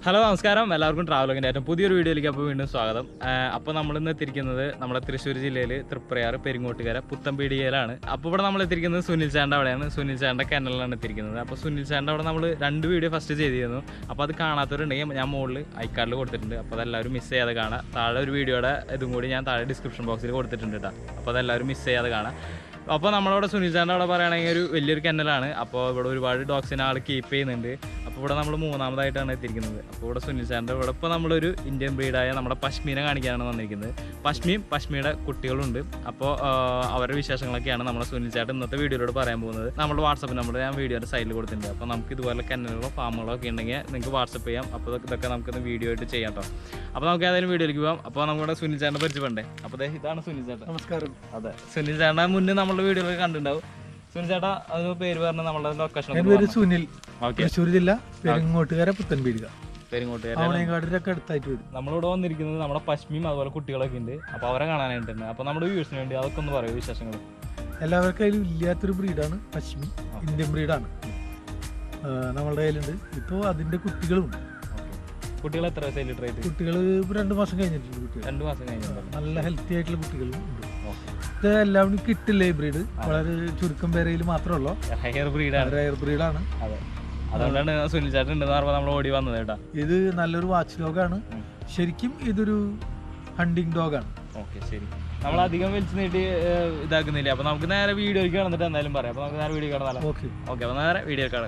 Hello നമസ്കാരം എല്ലാവർക്കും ട്രാവലോഗിൻ്റെ ഏറ്റവും പുതിയൊരു വീഡിയോയിലേക്ക് അപ്പോൾ വീണ്ടും സ്വാഗതം അപ്പോൾ നമ്മൾ ഇന്ന് എത്തിയിരിക്കുന്നത് നമ്മുടെ തൃശ്ശൂർ ജില്ലയിൽ തൃപ്രയാർ പെരിങ്ങോട്ടുകര പുത്തമ്പീടികയിലാണ് അപ്പോൾ ഇവിടെ നമ്മൾ എത്തിയിരിക്കുന്നത് സുനിൽ ചാണ്ട അവിടെയാണ് സുനിൽ ചാണ്ട കനലിലാണ് എത്തിയിരിക്കുന്നത് അപ്പോൾ സുനിൽ ചാണ്ട അവിടെ നമ്മൾ രണ്ട് വീഡിയോ ഫസ്റ്റ് ചെയ്തിരുന്നു അപ്പോൾ അത് കാണാത്തവരുണ്ടെങ്കിൽ ഞാൻ മുകളിൽ ഐക്കാർഡിൽ കൊടുത്തിട്ടുണ്ട് അപ്പോൾ അതെല്ലാവരും മിസ് ചെയ്യാതെ കാണാം താഴെ ഒരു വീഡിയോയുടെ ഇതും കൂടി ഞാൻ താഴെ ഡിസ്ക്രിപ്ഷൻ ബോക്സിൽ കൊടുത്തിട്ടുണ്ട് കേട്ടോ അപ്പോൾ അതെല്ലാവരും മിസ് ചെയ്യാതെ കാണാം അപ്പോൾ നമ്മളവിടെ സുനിൽ ചാണ്ട അവിടെ പറയുകയാണെങ്കിൽ ഒരു വലിയൊരു കെന്നലാണ് അപ്പോൾ ഇവിടെ ഒരുപാട് ഡോഗ്സിനെ ആൾ കീപ്പ് ചെയ്യുന്നുണ്ട് അപ്പോൾ ഇവിടെ നമ്മൾ മൂന്നാമതായിട്ടാണ് എത്തിയിരിക്കുന്നത് അപ്പോൾ ഇവിടെ സുനിൽ ചാണ്ട ഇവിടെ ഇപ്പോൾ നമ്മളൊരു ഇന്ത്യൻ ബ്രീഡായ നമ്മുടെ പശ്മീനെ കാണിക്കാനാണ് വന്നിരിക്കുന്നത് പശ്മിയും പശ്മിയുടെ കുട്ടികളുണ്ട് അപ്പോൾ അവരുടെ വിശേഷങ്ങളൊക്കെയാണ് നമ്മുടെ സുനിൽ ചേട്ടൻ ഇന്നത്തെ വീഡിയോയിലൂടെ പറയാൻ പോകുന്നത് നമ്മുടെ വാട്സപ്പ് നമ്പർ ഞാൻ വീഡിയോയുടെ സൈഡിൽ കൊടുത്തിട്ടുണ്ട് അപ്പോൾ നമുക്ക് ഇതുപോലെ കെന്നലുകളോ ഫാമുകളോ ഒക്കെ ഉണ്ടെങ്കിൽ നിങ്ങൾക്ക് വാട്സപ്പ് ചെയ്യാം അപ്പോൾ ഇതൊക്കെ ഇതൊക്കെ നമുക്കൊന്ന് വീഡിയോ ആയിട്ട് ചെയ്യാം കേട്ടോ അപ്പോൾ നമുക്ക് ഏതായാലും വീഡിയോയിലേക്ക് പോകാം അപ്പോൾ നമ്മുടെ സുനിൽ ചേട്ടനെ പരിചയപ്പെടേ അപ്പോൾ ദേ ഇതാണ് സുനിൽ ചേട്ടൻ നമസ്കാരം അതെ സുനിൽ ചേട്ടൻ മുന്നേ നമ്മുടെ വീഡിയോയിൽ കണ്ടിട്ടുണ്ടാവും സുനിൽ ചേട്ടാ അത് പേര് പറഞ്ഞ നമ്മുടെ ലൊക്കേഷൻ എൻ്റെ പേര് സുനിൽ ഓക്കെ തൃശ്ശൂർ ജില്ല പെരുങ്ങോട്ടുകര പുത്തൻപീടിക പെരിങ്ങോട്ടുകാരെ ആവണേങ്കാടിന്റെ ഒക്കെ അടുത്തായിട്ട് വരും നമ്മളിവിടെ വന്നിരിക്കുന്നത് നമ്മുടെ പശ്മിയും അതുപോലെ കുട്ടികളൊക്കെ ഉണ്ട് അപ്പോൾ അവരെ കാണാനായിട്ടുണ്ട് അപ്പോൾ നമ്മുടെ വ്യൂസിന് വേണ്ടി അതൊക്കെ ഒന്ന് പറയൂ വിശേഷങ്ങൾ എല്ലാവർക്കും അതിൽ ഇല്ലാത്തൊരു ബ്രീഡാണ് പശ്മി ഇന്ത്യൻ ബ്രീഡാണ് നമ്മളുടെ കയ്യിലുണ്ട് ഇപ്പോൾ അതിന്റെ കുട്ടികളും ഉണ്ട് കുട്ടികൾ എത്ര വയസ്സായി ലിറ്റർ ആയിട്ട് കുട്ടികൾ ഇപ്പോൾ രണ്ട് മാസം കഴിഞ്ഞിട്ടുണ്ട് കുട്ടികൾ രണ്ട് മാസം കഴിഞ്ഞിട്ടുണ്ടല്ലോ നല്ല ഹെൽത്തി ആയിട്ടുള്ള കുട്ടികളും ഉണ്ട് ഓക്കെ ഇത് എല്ലാവരും കിട്ടില്ല ഈ ബ്രീഡ് വളരെ ചുരുക്കം പേരയിൽ മാത്രമേ ഉള്ളൂ ഹെയർ ബ്രീഡാണ് റയർ ബ്രീഡാണ് അതെ അതുകൊണ്ടാണ് സുനിൽ ചേട്ടൻ ഉണ്ടെന്ന് പറഞ്ഞപ്പോൾ നമ്മൾ ഓടി വന്നത് കേട്ടാ ഇത് നല്ലൊരു വാച്ച് ഡോഗാണ് ഉം. ശരിക്കും ഇതൊരു ഹണ്ടിങ് ഡോഗാണ് ഓക്കെ ശരി നമ്മൾ അധികം വലിച്ചു നീട്ടി ഏഹ്, ഇതാക്കുന്നില്ല അപ്പോൾ നമുക്ക് നേരെ വീഡിയോയ്ക്ക് കിടന്നിട്ട് എന്തായാലും പറയാം അപ്പോൾ നമുക്ക് നേരെ വീഡിയോ കിടന്നാലോ ഓക്കെ ഓക്കെ അപ്പോൾ നേരെ വീഡിയോ കാണാം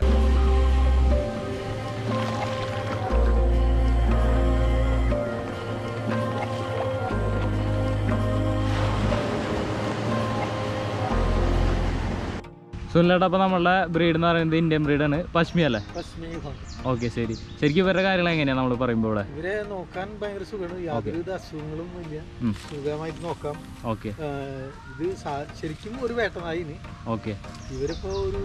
സുനിലേട്ടാ അപ്പോൾ നമ്മളുടെ ബ്രീഡ് എന്ന് പറയുന്നത് ഇന്ത്യൻ ബ്രീഡാണ് പശ്മി അല്ലേ പശ്മി ഓക്കെ ശരി ശരിക്കും ഇവരുടെ കാര്യങ്ങൾ എങ്ങനെയാണ് നമ്മൾ പറയുമ്പോൾ ഇവിടെ ഇവരെ നോക്കാൻ ഭയങ്കര സുഖമാണ് യാതൊരുവിധ അസുഖങ്ങളും ഇല്ല ഉം. സുഖമായിട്ട് നോക്കാം ഓക്കെ ആഹ് ഇത് സാ- ശരിക്കും ഒരു വേട്ടനായിന് ഓക്കെ ഇവരിപ്പോ ഒരു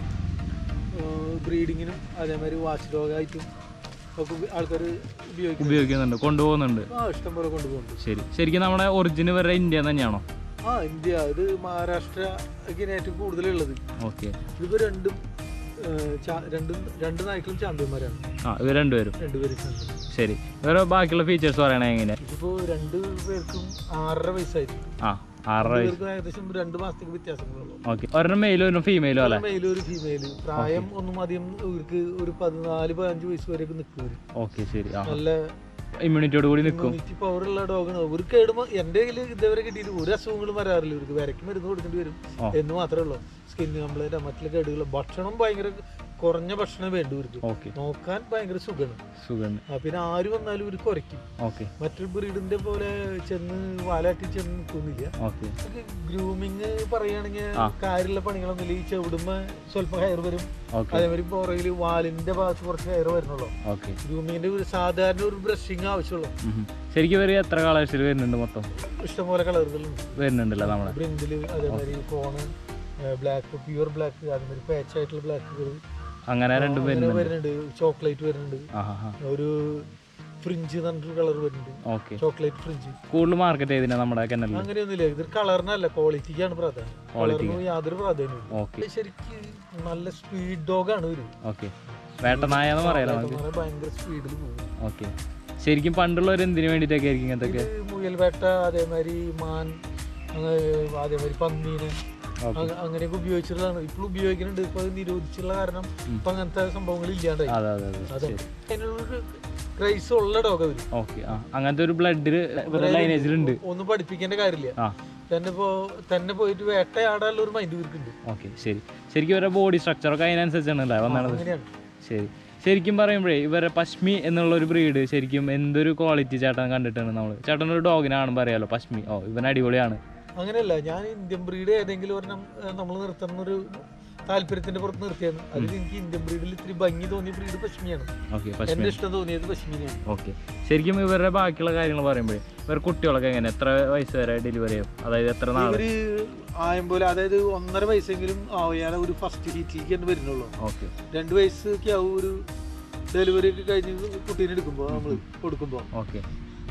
ബ്രീഡിങ്ങിനും അതേമാതിരി വാച്ച് ഡോഗായിട്ടും ഒക്കെ ആൾക്കാർ ഉപയോഗിക്കും ഉപയോഗിക്കുന്നുണ്ട് കൊണ്ടുപോകുന്നുണ്ട് ആ ഇഷ്ടം പോലെ കൊണ്ടുപോകുന്നുണ്ട് ശരി ശരിക്കും നമ്മുടെ ഒറിജിൻ ഇവരുടെ ഇന്ത്യ തന്നെയാണോ ആ ഇന്ത്യ ഇത് മഹാരാഷ്ട്ര ഒക്കെയാണ് ഏറ്റവും കൂടുതലുള്ളത് ഓക്കെ ഇതിപ്പോ രണ്ടും ആഹ് ചാ- രണ്ടും രണ്ട് നായ്ക്കളും ചാമ്പ്യന്മാരാണ് ആ ഇവർ രണ്ടുപേരും രണ്ടുപേരും ചാമ്പ്യൻ ശരി ഇവരുടെ ബാക്കിയുള്ള ഫീച്ചേഴ്സ് പറയണേ എങ്ങനെയാ ഇതിപ്പോ രണ്ട് പേർക്കും ആറര വയസ്സായിരിക്കും ആ ആറര വയസ്സ് പേർക്കും ഏകദേശം രണ്ട് മാസത്തേക്ക് വ്യത്യാസങ്ങളുള്ളൂ ഓക്കെ ഒരെണ്ണം മെയിലും ഒരെണ്ണം ഫീമെയിലും അല്ലേ മെയിലും ഒരു ഫീമെയില് പ്രായം ഒന്നും അധികം ഇവർക്ക് ഒരു പതിനാല് പതിനഞ്ച് വയസ്സ് വരെയൊക്കെ നിൽക്കും ഇവര് ഓക്കെ ശരി ആ നല്ല ഇമ്മ്യൂണിറ്റിയോട് കൂടി നിൽക്കും ഇമ്മ്യൂണിറ്റി പവർ ഉള്ള ഡോഗാണ് ഒരു കേടുമ്പോ എന്റെ കയ്യിൽ ഇതേവരെ കിട്ടിയിട്ട് ഒരു അസുഖങ്ങളും വരാറില്ല ഇവർക്ക് വിരക്ക് മരുന്ന് കൊടുക്കേണ്ടി വരും ആ. എന്ന് മാത്രമേ ഉള്ളൂ സ്കിൻ കംപ്ലൈന്റ് മറ്റുള്ള കേടുകൾ ഭക്ഷണം ഭയങ്കര കുറഞ്ഞ ഭക്ഷണം വേണ്ടു ഇവർക്ക് ഓക്കെ നോക്കാൻ ഭയങ്കര സുഖമാണ് സുഖം ആ, പിന്നെ ആര് വന്നാലും ഇവർ കുറയ്ക്കും ഓക്കെ മറ്റൊരു ബ്രീഡിന്റെ പോലെ ചെന്ന് വാലാട്ടി ചെന്ന് നിൽക്കുന്നില്ല ഓക്കെ ഗ്രൂമിങ് പറയുകയാണെങ്കിൽ ആ. കാര്യമുള്ള പണികളൊന്നുമില്ല ഈ ചെവിടുമ്പോ സ്വല്പം ഹെയർ വരും ഓക്കെ അതേമാതിരി പുറകില് വാലിന്റെ ഭാഗത്ത് കുറച്ച് ഹെയർ വരുന്നുള്ളൂ ഓക്കെ ഗ്രൂമിങ്ങിന്റെ ഒരു സാധാരണ ഒരു ബ്രഷിങ് ആവശ്യമുള്ളൂ ശരിക്കും ഇവർ എത്ര കളേഴ്സിൽ വരുന്നുണ്ട് മൊത്തം ഇഷ്ടംപോലെ കളറുകളുണ്ട് വരുന്നുണ്ടല്ലോ നമ്മളെ പ്രിന്റില് അതേമാതിരി ഫോണ് ബ്ലാക്ക് പ്യുവർ ബ്ലാക്ക് അതേമാതിരി പാച്ച് ആയിട്ടുള്ള ബ്ലാക്കുകൾ അങ്ങനെ രണ്ടും വരുന്നുണ്ട് വരുന്നുണ്ട് ചോക്ലേറ്റ് വരുന്നുണ്ട് ആ ഹാ ഹാ ഒരു ഫ്രിഞ്ച് പറഞ്ഞൊരു കളർ വരുന്നുണ്ട് ഓക്കെ ചോക്ലേറ്റ് ഫ്രിഞ്ച് കൂടുതൽ മാർക്കറ്റ് ചെയ്തിനാ നമ്മുടെ കെന്നലിൽ അങ്ങനെയൊന്നുമില്ല ഇത് കളറിനല്ല ക്വാളിറ്റിക്കാണ് പ്രാധാന്യം Quality. കളറിന് യാതൊരു പ്രാധാന്യവും ഓക്കെ ശരിക്ക് നല്ല സ്പീഡ് ഡോഗാണ് ഇവര് ഓക്കെ വേട്ടനായ എന്ന് പറയാലോ നമുക്ക് വേട്ടന്മാരെ ഭയങ്കര സ്പീഡിൽ പോകും ഓക്കെ ശരിക്കും പണ്ടുള്ളവർ എന്തിനു വേണ്ടിയിട്ടൊക്കെ ആയിരിക്കും ഇങ്ങനത്തൊക്കെ ഇത് മുയൽ വേട്ട അതേമാതിരി മാൻ അങ്ങ് അതേമാതിരി പന്നീന് ഓക്കെ അങ്ങ- അങ്ങനെയൊക്കെ ഉപയോഗിച്ചിട്ടുള്ളതാണ് ഇപ്പോൾ ഉപയോഗിക്കുന്നുണ്ട് ഇപ്പൊ അത് നിരോധിച്ചുള്ള കാരണം ഇപ്പൊ അങ്ങനത്തെ സംഭവങ്ങൾ ഇല്ലാണ്ടായി അതെ അതെ അതെ അതെ ശരി അതിനുള്ളൊരു ക്രൈസ് ഉള്ള ഡോഗ് അവര് ഓക്കെ ആ അങ്ങനത്തെ ഒരു ബ്ലഡിൽ ഇവരുടെ ലൈനേജിലുണ്ട് ഒന്നും പഠിപ്പിക്കേണ്ട കാര്യമില്ല ആ തന്നെ ഇപ്പോ തന്നെ പോയിട്ട് വേട്ടയാടാനുള്ള ഒരു മൈൻഡ് ഇവർക്കുണ്ട് ഓക്കെ ശരി ശരിക്കും ഇവരുടെ ബോഡി സ്ട്രക്ചറൊക്കെ അതിനനുസരിച്ചാണ് അല്ലേ വന്നത് അങ്ങനെയാണ് ശരി ശരിക്കും പറയുമ്പോഴേ ഇവരെ പശ്മി എന്നുള്ള ഒരു ബ്രീഡ് ശരിക്കും എന്തൊരു ക്വാളിറ്റി ചേട്ടൻ കണ്ടിട്ടാണ് നമ്മൾ ചേട്ടൻ ഒരു ഡോഗിനാണ് പറയാലോ പശ്മി ഓ ഇവൻ അടിപൊളിയാണ് അങ്ങനെയല്ല ഞാൻ ഇന്ത്യൻ ബ്രീഡ് ഏതെങ്കിലും ഒരെണ്ണം നമ്മൾ നിർത്തുന്ന ഒരു താല്പര്യത്തിന്റെ പുറത്ത് നിർത്തിയാണ് അതിൽ എനിക്ക് ഇന്ത്യൻ ബ്രീഡിൽ ഇത്തിരി ഭംഗി തോന്നിയ ബ്രീഡ് പശ്മിയാണ് ഓക്കെ പശ്മി എന്റെ ഇഷ്ടം തോന്നിയത് പശ്മിനെയാണ് ഓക്കെ ശരിക്കും ഇവരുടെ ബാക്കിയുള്ള കാര്യങ്ങൾ പറയുമ്പോഴേ ഇവർ കുട്ടികളൊക്കെ എങ്ങനെ എത്ര വയസ്സ് വരെ ഡെലിവറി ചെയ്യും അതായത് എത്ര നാൾ ഇവര് ആയം പോലെ അതായത് ഒന്നര വയസ്സെങ്കിലും ആവുകയാണ് ഒരു ഫസ്റ്റ് ഹീറ്റിലേക്ക് തന്നെ വരുന്നുള്ളൂ ഓക്കെ രണ്ട് വയസ്സൊക്കെ ആവും ഒരു ഡെലിവറി ഒക്കെ കഴിഞ്ഞ് കുട്ടീനെ എടുക്കുമ്പോൾ നമ്മൾ കൊടുക്കുമ്പോൾ ഓക്കെ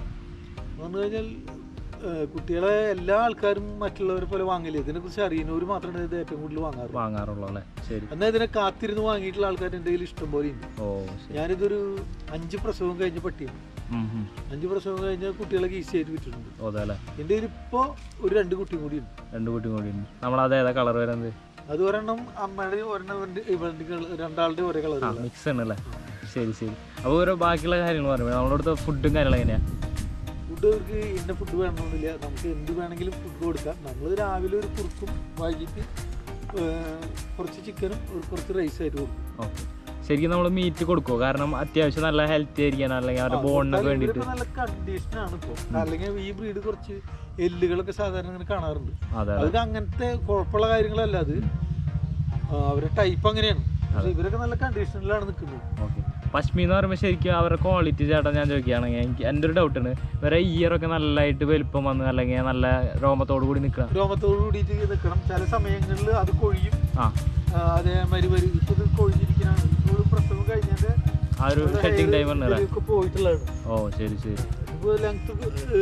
പറഞ്ഞു കഴിഞ്ഞാൽ ഏഹ്, കുട്ടികളെ എല്ലാ ആൾക്കാരും മറ്റുള്ളവരെ പോലെ വാങ്ങില്ല ഇതിനെ കുറിച്ച് അറിയുന്നവർ മാത്രമാണ് ഇത് ഏറ്റവും കൂടുതൽ വാങ്ങാറ് വാങ്ങാറുള്ളൂ അല്ലേ ശരി എന്നാൽ ഇതിനെ കാത്തിരുന്ന് വാങ്ങിയിട്ടുള്ള ആൾക്കാർ എൻ്റെ കയ്യിൽ ഇഷ്ടം പോലെ ഉണ്ട് ഓ ശരി ഞാനിതൊരു അഞ്ച് പ്രസവം കഴിഞ്ഞ പട്ടിയാണ് ഉം, ഉം. അഞ്ച് പ്രസവം കഴിഞ്ഞ കുട്ടികളൊക്കെ ഈസി ആയിട്ട് വിട്ടിട്ടുണ്ട് ഓ അതെ അല്ലേ എൻ്റെ കയ്യിൽ ഇപ്പോൾ ഒരു രണ്ട് കുട്ടിയും കൂടി ഉണ്ട് രണ്ട് കുട്ടിയും കൂടി ഉണ്ട് നമ്മളത് ഏതാ കളർ വരുന്നത് അത് ഒരെണ്ണം അമ്മയുടെ ഒരെണ്ണം ഇവന്റെ- ഇവന്റെ കള- രണ്ടാളുടെ ഒരേ ആ കളറുകളാണ് മിക്സ് ആണ് അല്ലേ ശരി ശരി അപ്പോൾ ഓരോ ബാക്കിയുള്ള കാര്യങ്ങൾ പറയുമ്പോൾ നമ്മുടെ അടുത്ത ഫുഡും കാര്യങ്ങളും എങ്ങനെയാ ഫുഡ് അവർക്ക് ഇന്ന ഫുഡ് വേണമെന്നില്ല നമുക്ക് എന്ത് വേണമെങ്കിലും ഫുഡ് കൊടുക്കാം നമ്മൾ രാവിലെ ഒരു കുറുക്കും വൈകിട്ട് ഏർ, കുറച്ച് ചിക്കനും ഒരു കുറച്ച് റൈസ് ആയിട്ട് കൊടുക്കും ഓക്കെ ശരിക്കും നമ്മൾ മീറ്റ് കൊടുക്കുമോ കാരണം അത്യാവശ്യം നല്ല ഹെൽത്തി ആയിരിക്കാൻ അല്ലെങ്കിൽ അവരുടെ ബോണിനൊക്കെ ഇവരിപ്പോ വേണ്ടിയിട്ട് നല്ല കണ്ടീഷനാണ് ഇപ്പോൾ അല്ലെങ്കിൽ ഈ ബ്രീഡ് കുറച്ച് എല്ലുകളൊക്കെ സാധാരണ ഇങ്ങനെ കാണാറുണ്ട് അതെ അത് അങ്ങനത്തെ കുഴപ്പമുള്ള കാര്യങ്ങളല്ല അത് ആ, അവരുടെ ടൈപ്പ് അങ്ങനെയാണ് പക്ഷെ ഇവരൊക്കെ നല്ല കണ്ടീഷനിലാണ് നിൽക്കുന്നത് ഓക്കെ പശ്മി എന്ന് പറയുമ്പോൾ ശരിക്കും അവരുടെ ക്വാളിറ്റി ചേട്ടാ ഞാൻ ചോദിക്കുകയാണെങ്കിൽ എനിക്ക് എൻ്റെ ഒരു ഡൗട്ടാണ് ഇവരെ ഇയറൊക്കെ നല്ലതായിട്ട് വലുപ്പം വന്ന് അല്ലെങ്കിൽ നല്ല രോമത്തോടു കൂടി നിൽക്കണം രോമത്തോട് കൂടിയിട്ട് നിൽക്കണം ചില സമയങ്ങളിൽ അത് കൊഴിയും ആ ആ, അതേമാതിരി വരും ഇപ്പൊ ഇത് കൊഴിഞ്ഞിരിക്കണാണ് ഇപ്പോൾ ഒരു പ്രസവം കഴിഞ്ഞാൽ ആ ഒരു സെറ്റിംഗ് ടൈം ആണ് അല്ലേ ഒക്കെ പോയിട്ടുള്ളതാണ് ഓ ശരി ശരി ഇപ്പോൾ ലെങ്ത്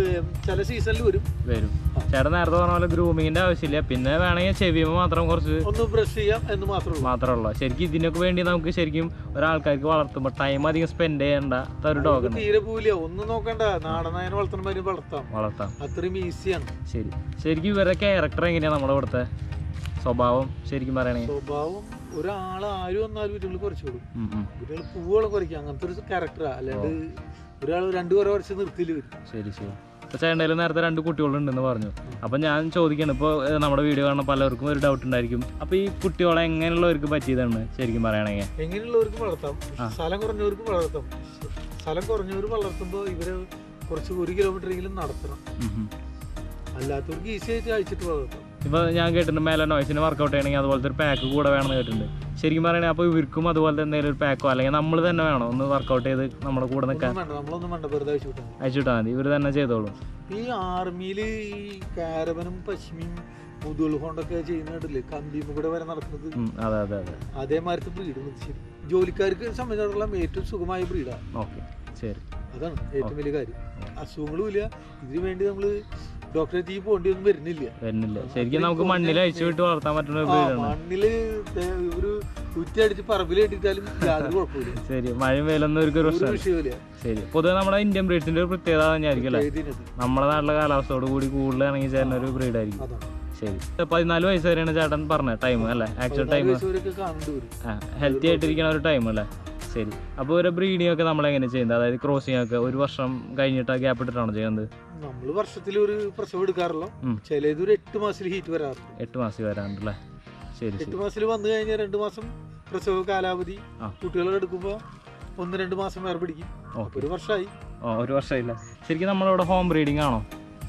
ചില സീസണിൽ വരും വരും ചേട്ടൻ നേരത്തെ പറഞ്ഞ പോലെ ഗ്രൂമിങ്ങിൻ്റെ ആവശ്യമില്ല പിന്നെ വേണമെങ്കിൽ ചെവിയുമ്പോൾ മാത്രം കുറച്ച് ഒന്ന് ബ്രഷ് ചെയ്യാം എന്ന് മാത്രമേ ഉള്ളൂ മാത്രമുള്ളൂ ശരിക്കും ഇതിനൊക്കെ വേണ്ടി നമുക്ക് ശരിക്കും ഒരാൾക്കാർക്ക് വളർത്തുമ്പോൾ ടൈം അധികം സ്പെൻഡ് ചെയ്യേണ്ട ഒരു ഇത് ഡോഗാണ് തീരെ പോവില്ല ഒന്നും നോക്കണ്ട നാടനായനെ വളർത്തണമാതിരി വളർത്താം വളർത്താം അത്രയും ഈസിയാണ് ശരി ശരിക്കും ഇവരുടെ ക്യാരക്ടർ എങ്ങനെയാണ് നമ്മുടെ ഇവിടുത്തെ സ്വഭാവം ശരിക്കും പറയണെങ്കിൽ സ്വഭാവം ഒരാൾ ആരും വന്നാലും വീട്ടുകൾ കുറച്ച് കൊടുക്കും ഉം, ഉം. വീട്ടുകൾ പൂവുകളും കുറയ്ക്കും അങ്ങനത്തെ ഒരു ക്യാരക്ടറാ അല്ലാണ്ട് ഒരാൾ രണ്ടു കുറേ വർഷം നിർത്തിയിൽ വരും ശരി ശരി ഇപ്പോൾ ചേട്ടൻ്റെ നേരത്തെ രണ്ട് കുട്ടികളുണ്ടെന്ന് പറഞ്ഞു അപ്പം ഞാൻ ചോദിക്കണം ഇപ്പോൾ നമ്മുടെ വീഡിയോ കാണുന്ന പലർക്കും ഒരു ഡൗട്ട് ഉണ്ടായിരിക്കും അപ്പോൾ ഈ കുട്ടികളെ എങ്ങനെയുള്ളവർക്ക് പറ്റിയതാണ് ശരിക്കും പറയുകയാണെങ്കിൽ എങ്ങനെയുള്ളവർക്ക് വളർത്താം ആ. സ്ഥലം കുറഞ്ഞവർക്ക് വളർത്താം സ്ഥലം കുറഞ്ഞവർ വളർത്തുമ്പോൾ ഇവരെ കുറച്ച് ഒരു കിലോമീറ്റർ എങ്കിലും നടത്തണം അല്ലാത്തവർക്ക് ഈസി ആയിട്ട് അയച്ചിട്ട് വളർത്താം ഇപ്പോൾ ഞാൻ കേട്ടിട്ടുണ്ട് മേലെ നോയ്സിന് വർക്കൗട്ട് ചെയ്യണമെങ്കിൽ അതുപോലത്തെ ഒരു പാക്ക് കൂടെ വേണമെന്ന് കേട്ടിട്ടുണ്ട് ശരിക്കും പറയണേ അപ്പോൾ ഇവർക്കും അതുപോലത്തെ എന്തെങ്കിലും ഒരു പാക്കോ അല്ലെങ്കിൽ നമ്മൾ തന്നെ വേണോ ഒന്ന് വർക്കൗട്ട് ചെയ്ത് നമ്മുടെ കൂടെ നിൽക്കാൻ ഒന്നും വേണ്ട നമ്മളൊന്നും വേണ്ട വെറുതെ അയച്ചു വിട്ടാൽ മതി. അയച്ചു വിട്ടാൽ മതി ഇവർ തന്നെ ചെയ്തോളും ഈ ആർമിയിൽ ഈ കാരവനും പശ്മിയും മുതുകൾ കൊണ്ടൊക്കെ ചെയ്യുന്നില്ലേ കമ്പിയും കൂടെ വരെ നടക്കുന്നത് ഉം, അതെ അതെ അതെ അതേമാതിരത്തെ ബ്രീഡ് ശരി ജോലിക്കാർക്ക് സംബന്ധിച്ചിടത്തോളം ഏറ്റവും സുഖമായ ബ്രീഡാണ് ഓക്കെ ശരി അതാണ് ഏറ്റവും വലിയ കാര്യം അസുഖങ്ങളും ഇല്ല ഇതിനു വേണ്ടി നമ്മൾ ഡോക്ടറെ തീ പോകേണ്ടി ഒന്നും വരുന്നില്ല വരുന്നില്ല ശരിക്കും നമുക്ക് മണ്ണിൽ അയച്ചു വിട്ട് വളർത്താൻ പറ്റുന്ന ഒരു ആ, ബ്രീഡാണ് മണ്ണില് ദേ ഒരു കുറ്റി അടിച്ച് പറമ്പിൽ ഇട്ടിട്ടാലും യാതൊരു കുഴപ്പമില്ല ശരി മഴയും വെയിലൊന്നും ഒരു ഒരു പ്രശ്നമില്ല വിഷയമില്ല ശരി പൊതുവെ നമ്മുടെ ഇന്ത്യൻ ബ്രീഡ്സിന്റെ ഒരു പ്രത്യേകത തന്നെയായിരിക്കും അല്ലേ ഇതിനത് നമ്മുടെ നാട്ടിലെ കാലാവസ്ഥയോട് കൂടി കൂടുതൽ ഇണങ്ങി ചേരുന്ന ഒരു ബ്രീഡായിരിക്കും അതാണ് ശരി പതിനാല് വയസ്സ് വരെയാണ് ചേട്ടൻ പറഞ്ഞത് ടൈം അല്ലേ ആക്ച്വൽ ടൈം വയസ്സുവരെയൊക്കെ കാണേണ്ടി വരും ഹെൽത്തി ആയിട്ടിരിക്കുന്ന ഒരു ടൈം അല്ലേ ശരി അപ്പോൾ ഒരു ബ്രീഡിംഗ് ഒക്കെ നമ്മൾ എങ്ങനെ ചെയ്യുന്നത് അതായത് ക്രോസിംഗ് ഒക്കെ ഒരു വർഷം കഴിഞ്ഞിട്ട് ഗ്യാപ്പ് ഇട്ടിട്ടാണോ ചെയ്യുന്നത് നമ്മൾ വർഷത്തിൽ ഒരു പ്രസവം എടുക്കാറല്ലോ ഉം. ചിലത് ഒരു എട്ട് മാസത്തിൽ ഹീറ്റ് വരാറുണ്ട് എട്ട് മാസം വരാനുണ്ടല്ലേ ശരി എട്ട് ശരി മാസത്തിൽ വന്നു കഴിഞ്ഞാൽ രണ്ട് മാസം പ്രസവ കാലാവധി ആ. കുട്ടികളെ എടുക്കുമ്പോൾ ഒന്ന് രണ്ട് മാസം വേറെ പിടിക്കും അപ്പൊ ഓക്കെ ഒരു വർഷമായി ഓ ഒരു വർഷമില്ല ശരിക്കും നമ്മളിവിടെ ഹോം ബ്രീഡിംഗ് ആണോ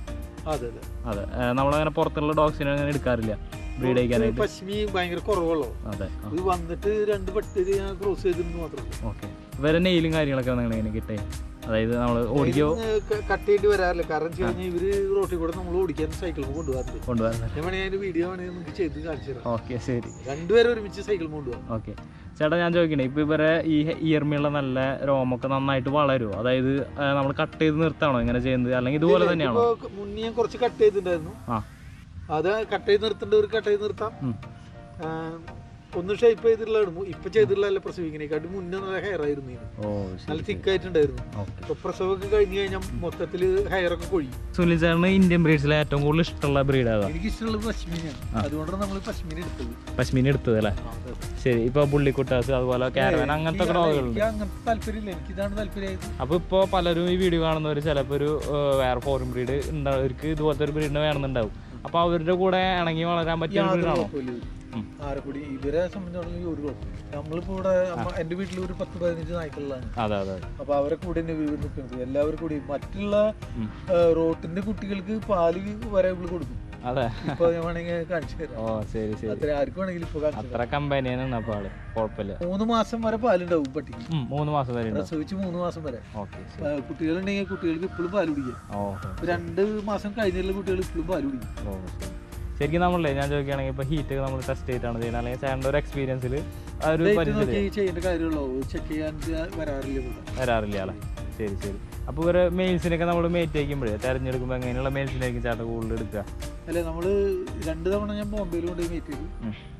അതെ അതെ അതെ ഏ, നമ്മളങ്ങനെ പുറത്തുള്ള ഡോഗ്സിനെ അങ്ങനെ എടുക്കാറില്ല ബ്രീഡ് കഴിക്കാനായിട്ട് പശ്മി ഭയങ്കര കുറവുള്ളൂ അതെ ഇത് വന്നിട്ട് രണ്ട് പട്ടി ഞാൻ ക്രോസ് ചെയ്തിരുന്നു മാത്രമേ ഓക്കെ വേറെ നെയിലും കാര്യങ്ങളൊക്കെ നിങ്ങൾ എങ്ങനെ കിട്ടേ അതായത് നമ്മൾ ഓടിക്കോ കട്ട് ചെയ്തിട്ട് വരാറില്ല കാരണം വെച്ച് കഴിഞ്ഞാൽ ഇവര് റോട്ടിൽ കൂടെ നമ്മൾ ഓടിക്കാൻ സൈക്കിൾ കൊണ്ടുപോകാറുണ്ട് കൊണ്ടുവരാൻ ഞാൻ വേണമെങ്കിൽ അതിന്റെ വീഡിയോ വേണമെങ്കിൽ നമുക്ക് ചെയ്ത് കാണിച്ചു തരാം ഓക്കെ ശരി രണ്ടുപേരും ഒരുമിച്ച് സൈക്കിൾ കൊണ്ടുപോകാം ഓക്കെ ചേട്ടാ ഞാൻ ചോദിക്കണേ ഇപ്പൊ ഇവരെ ഈ ഇയർമിയുള്ള നല്ല രോമൊക്കെ നന്നായിട്ട് വളരുമോ അതായത് നമ്മൾ കട്ട് ചെയ്ത് നിർത്താണോ ഇങ്ങനെ ചെയ്യുന്നത് അല്ലെങ്കിൽ ഇതുപോലെ തന്നെയാണോ ഇപ്പൊ മുന്നേ ഞാൻ കുറച്ച് കട്ട് ചെയ്തിട്ടുണ്ടായിരുന്നു ആ അത് കട്ട് ചെയ്ത് നിർത്തേണ്ടവർ കട്ട് ചെയ്ത് നിർത്താം ഉം. ആ, ഒന്ന് ഷേപ്പ് ചെയ്തിട്ടുള്ളതാണ് ഇപ്പൊ ചെയ്തിട്ടുള്ള പ്രസവിക്കണേക്കാട്ടി മുന്നേ നല്ല ഹെയർ ആയിരുന്നു ഇതിന്. ഓ നല്ല ശരി തിക്ക് ആയിട്ടുണ്ടായിരുന്നു ഓക്കെ ഇപ്പൊ പ്രസവമൊക്കെ കഴിഞ്ഞ് കഴിഞ്ഞാൽ മൊത്തത്തില് ഹെയർ ഒക്കെ കൊഴിയും സുനിൽ ചേട്ടന് ഇന്ത്യൻ ബ്രീഡ്സിലെ ഏറ്റവും കൂടുതൽ ഇഷ്ടമുള്ള ബ്രീഡ് ഏതാ എനിക്ക് ഇഷ്ടമുള്ളത് പശ്മീനാണ് ആ. അതുകൊണ്ടാണ് നമ്മൾ പശ്മീന എടുത്തത് പശ്മീൻ എടുത്തത് അല്ലേ ആ, അതെ. ശരി ഇപ്പൊ പുള്ളിക്കുട്ടാസ് അതുപോലെ കാരവൻ അങ്ങനത്തെ എനിക്ക് ഡോഗുകളുണ്ട് എനിക്ക് അങ്ങനത്തെ താല്പര്യമില്ല എനിക്ക് ഇതാണ് താല്പര്യമായത് അപ്പൊ ഇപ്പൊ പലരും ഈ വീഡിയോ കാണുന്നവർ ചിലപ്പോ ഒരു ഏർ, വേറെ ഫോറിൻ ബ്രീഡ് ഉണ്ടാവർക്ക് ഇതുപോലത്തെ ഒരു ബ്രീഡിനെ വേണമെന്നുണ്ടാവും അപ്പൊ അവരുടെ കൂടെ ഇണങ്ങി വളരാൻ പറ്റിയ ഒരു യാതൊരു ബ്രീഡാണോ കുഴപ്പമില്ല ഇത്. ഉം. ആരെക്കൂടി ഇവരെ സംബന്ധിച്ചിടത്തോളം ഒരു കുഴപ്പമില്ല നമ്മളിപ്പോ ഇവിടെ അമ്മ- എന്റെ വീട്ടിൽ ഒരു പത്ത് പതിനഞ്ച് നായ്ക്കളിലാണ് അതെ അതെ അപ്പൊ അവരെ കൂടെ തന്നെ വീട് നിൽക്കുന്നത് എല്ലാവരും കൂടി മറ്റുള്ള ഉം. ആ, റോട്ടിന്റെ കുട്ടികൾക്ക് പാല് വരെ ഇവള് കൊടുക്കും അതെ ഇപ്പൊ ഞാൻ വേണമെങ്കിൽ കാണിച്ചു തരാം ഓ ശരി ശരി അത്ര ആർക്കും വേണമെങ്കിലും ഇപ്പൊ കാണിച്ചു അത്ര കമ്പനിയാണ് അപ്പൊ ആള് കുഴപ്പമില്ല തരാം. മൂന്ന് മാസം വരെ പാലുണ്ടാവും പട്ടിക്ക് ഉം, മൂന്ന് മാസം വരെ ഉണ്ടാവും പ്രസവിച്ച് മൂന്ന് മാസം വരെ ഓക്കെ ആ, കുട്ടികളുണ്ടെങ്കിൽ കുട്ടികൾക്ക് ഇപ്പോഴും പാല് കുടിക്കാം ഓ ഇപ്പൊ രണ്ട് മാസം കഴിഞ്ഞുള്ള കുട്ടികൾ ഇപ്പോഴും പാല് കുടിക്കും ഓ ശരി. ശരിക്കും നമ്മളല്ലേ ഞാൻ ചോദിക്കുകയാണെങ്കിൽ ഇപ്പൊ ഹീറ്റ് നമ്മൾ ടെസ്റ്റ് ചെയ്തിട്ടാണ് ചെയ്യുന്നത് അല്ലെങ്കിൽ ചേട്ടൻ്റെ ഒരു എക്സ്പീരിയൻസിൽ ആ ഒരു ഡേറ്റ് പരിധി നോക്കി ചെയ്യേണ്ട കാര്യമുള്ളൂ ചെക്ക് ചെയ്യാൻ വരാറില്ല ഇവിടെ വരാറില്ല അല്ലേ ശരി ശരി അപ്പോൾ ഇവരെ മെയിൽസിനൊക്കെ നമ്മൾ മേറ്റ് വയ്ക്കുമ്പോഴേ തിരഞ്ഞെടുക്കുമ്പോൾ എങ്ങനെയുള്ള മെയിൽസിനായിരിക്കും ചേട്ടൻ കൂടുതൽ എടുക്കുക അല്ല നമ്മള് രണ്ട് തവണ ഞാൻ ബോംബെയിൽ കൊണ്ടുപോയി മീറ്റ് ചെയ്തു ഉം.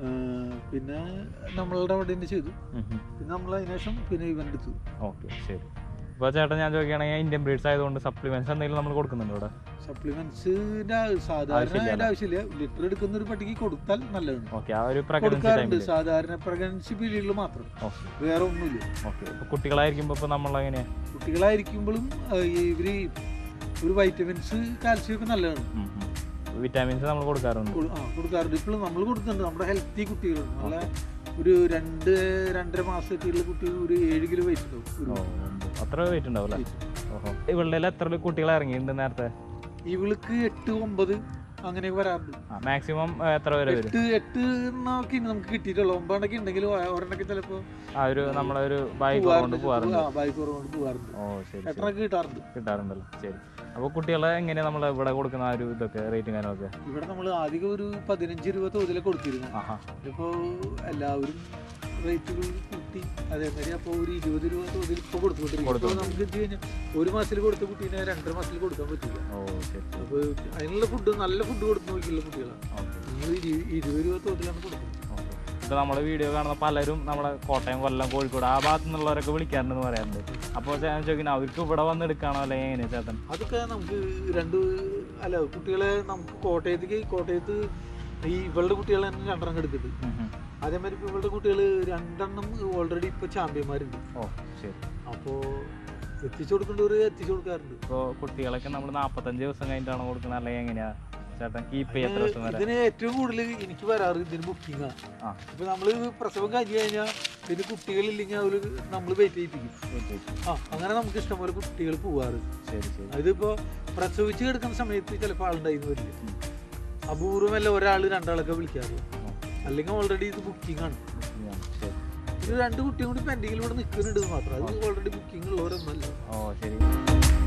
പിന്നെ നമ്മളുടെ അവിടെ തന്നെ ചെയ്തു പിന്നെ നമ്മൾ അതിനുശേഷം പിന്നെ ഇവൻ എടുത്തു ഓക്കെ ശരി ഇപ്പോൾ ചേട്ടൻ ഞാൻ ചോദിക്കുകയാണെങ്കിൽ ഇന്ത്യൻ ബ്രീഡ്സ് ആയതുകൊണ്ട് സപ്ലിമെന്റ്സ് എന്തെങ്കിലും നമ്മൾ കൊടുക്കുന്നുണ്ടോ ഇവിടെ സപ്ലിമെന്റ്സിന്റെ സാധാരണ ആവശ്യമില്ല അതിന്റെ ആവശ്യമില്ല ലിറ്റർ എടുക്കുന്ന ഒരു പട്ടിക്ക് കൊടുത്താൽ നല്ലതാണ് ഓക്കെ ആ ഒരു പ്രഗ്നൻസി കൊടുക്കാറുണ്ട് ടൈമിൽ സാധാരണ പ്രഗ്നൻസി പീരീഡിൽ മാത്രം ഓക്കെ വേറെ ഒന്നുമില്ല ഓക്കെ ഇപ്പോൾ കുട്ടികളായിരിക്കുമ്പോൾ ഇപ്പോൾ നമ്മളെങ്ങനെയാണ് കുട്ടികളായിരിക്കുമ്പോഴും ആ, ഈ ഇവര് ഒരു വൈറ്റമിൻസ് കാൽസ്യം ഒക്കെ നല്ലതാണ് വിറ്റാമിൻസ് നമ്മൾ കൊടുക്കാറുണ്ട് കൊ- ആ കൊടുക്കാറുണ്ട് ഇപ്പോഴും നമ്മൾ കൊടുക്കുന്നുണ്ട് നമ്മുടെ ഹെൽത്തി കുട്ടികൾ നല്ല ഒരു രണ്ട് രണ്ടര മാസമായിട്ടുള്ള കുട്ടി ഒരു ഏഴ് കിലോ വെയിറ്റ് ഉണ്ടാവും ഒരു ഓ ഉണ്ട്. അത്ര വെയിറ്റ് ഉണ്ടാവും അല്ലേ weight. ഓഹോ ഇവളുടെ എത്ര കുട്ടികൾ ഇറങ്ങിയിട്ടുണ്ട് നേരത്തെ ഇവൾക്ക് എട്ട് ഒമ്പത് അങ്ങനെയൊക്കെ വരാറുണ്ട് മാക്സിമം എത്ര വരെ വരും എട്ട് എട്ട് എന്നൊക്കെ നമുക്ക് കിട്ടിയിട്ടുള്ളൂ ഒമ്പതെണ്ണൊക്കെ ഉണ്ടെങ്കിലും ഒരെണ്ണൊക്കെ ചിലപ്പോ ആ ഒരു നമ്മളെ ഒരു ബൈക്ക് കൊണ്ട് പോകാറുണ്ട് ആ ബൈക്ക് കുറവുകൊണ്ട് പോകാറുണ്ട് ഓ ശരി ശരി എട്ടെണ്ണൊക്കെ കിട്ടാറുണ്ട് കിട്ടാറുണ്ടല്ലോ ശരി അപ്പോൾ കുട്ടികളെ എങ്ങനെയാണ് നമ്മൾ ഇവിടെ കൊടുക്കുന്ന ആ ഒരു ഇതൊക്കെ റേറ്റും കാര്യങ്ങളൊക്കെ ഇവിടെ നമ്മൾ ആദ്യം ഒരു പതിനഞ്ച് രൂപ തോതിലെ കൊടുത്തിരുന്നു ആഹാ ഇപ്പോ എല്ലാവരും റേറ്റുകൾ കൂട്ടി അതേമാതിരി അപ്പോൾ ഒരു ഇരുപത് രൂപ തോതിൽ ഇപ്പോൾ കൊടുത്തുകൊണ്ടിരിക്കും ഇപ്പോൾ കൊടുത്തുകൊണ്ടിരിക്കും. നമുക്ക് എന്ത് കഴിഞ്ഞാൽ ഒരു മാസത്തിൽ കൊടുത്ത കുട്ടീനെ രണ്ടര മാസത്തിൽ കൊടുക്കാൻ പറ്റില്ല ഓ ശരി ശരി അപ്പോൾ അതിനുള്ള ഫുഡ് നല്ല ഫുഡ് കൊടുത്ത് നോക്കിയുള്ള കുട്ടികളാണ് ഓക്കെ നമ്മൾ ഇരുപത് രൂപ തോതിലാണ് കൊടുക്കുന്നത് ഓക്കെ ഇപ്പോൾ നമ്മുടെ വീഡിയോ കാണുന്ന പലരും നമ്മളെ കോട്ടയം കൊല്ലം കോഴിക്കോട് ആ ഭാഗത്തു നിന്നുള്ളവരൊക്കെ വിളിക്കാറുണ്ടെന്ന് പറയാറുണ്ട് അപ്പോൾ ഞാൻ ചോദിക്കുന്നത് അവർക്ക് ഇവിടെ വന്ന് എടുക്കാണോ അല്ലെങ്കിൽ എങ്ങനെയാണ് ചേട്ടൻ അതൊക്കെ നമുക്ക് രണ്ട് അല്ല കുട്ടികളെ നമുക്ക് കോട്ടയത്തേക്ക് കോട്ടയത്ത് ഈ ഇവളുടെ കുട്ടികളെ തന്നെ രണ്ടെണ്ണം എടുക്കുന്നുണ്ട് ഉം ഉം. അതേമാതിരി ഇപ്പോൾ ഇവളുടെ കുട്ടികൾ രണ്ടെണ്ണം ഓൾറെഡി ഇപ്പോൾ ചാമ്പ്യന്മാരുണ്ട് ഓ ശരി അപ്പോൾ എത്തിച്ചു കൊടുക്കേണ്ടവർ എത്തിച്ചു കൊടുക്കാറുണ്ട് ഇപ്പോൾ കുട്ടികളൊക്കെ നമ്മൾ നാൽപ്പത്തഞ്ച് ദിവസം കഴിഞ്ഞിട്ടാണോ കൊടുക്കുന്നത് അല്ലെങ്കിൽ എങ്ങനെയാ ചേട്ടൻ കീപ്പ് ചെയ്യ എത്ര ദിവസം വരെ ഇതിന് ഏറ്റവും കൂടുതൽ എനിക്ക് വരാറ് ഇതിന് ബുക്കിംഗ് ആണ് ആ ഇപ്പൊ നമ്മള് പ്രസവം കഴിഞ്ഞു കഴിഞ്ഞാൽ പിന്നെ കുട്ടികളില്ലെങ്കിൽ അവര് നമ്മൾ വെയിറ്റ് ചെയ്യിപ്പിക്കും ശരി, ശരി. ആ അങ്ങനെ നമുക്ക് ഇഷ്ടംപോലെ കുട്ടികൾ പോവാറ് ശരി ശരി അതിപ്പോ പ്രസവിച്ച് കിടക്കുന്ന സമയത്ത് ചിലപ്പോൾ ആളുണ്ടായിരുന്നു വരില്ല ഉം. അപൂർവമല്ല ഒരാൾ രണ്ടാളൊക്കെ വിളിക്കാറുള്ളൂ ഓ, അല്ലെങ്കിൽ ഓൾറെഡി ഇത് ബുക്കിംഗ് ആണ് ഞാൻ ശരി ഇത് രണ്ട് കുട്ടിയും കൂടി പെൻഡിങ്ങിൽ ഇവിടെ നിൽക്കുന്നുണ്ട് മാത്രം അത് ഓൾറെഡി ബുക്കിംഗ് ഉള്ളവരൊന്നല്ല ഓ ശരി